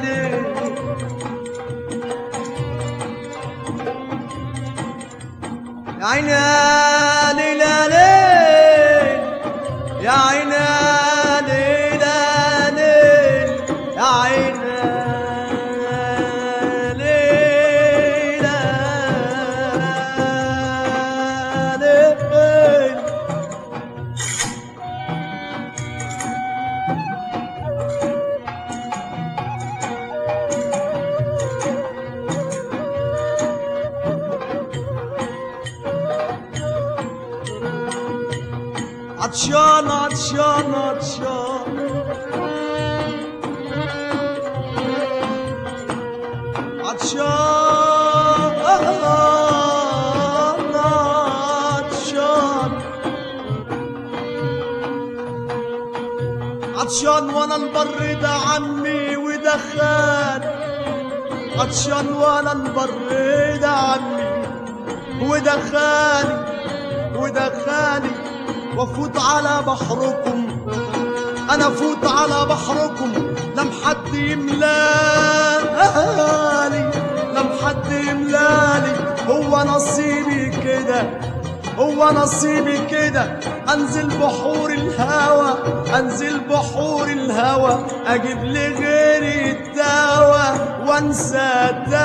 ليل يا عيني يا ليل يا ليل يا عيني يا ليل يا ليل يا عيني يا ليل يا ليل عطشان عطشان عطشان عطشان عطشان عطشان وانا البر ده عمي وده خالي عطشان وانا البر ده عمي وده خالي وده خالي وافوت على بحركم انا افوت على بحركم لم حد يملالي لم حد يملالي هو نصيبي كده هو نصيبي كده انزل بحور الهوى انزل بحور الهوى اجيب لي غيري الدواء وانسى الدواء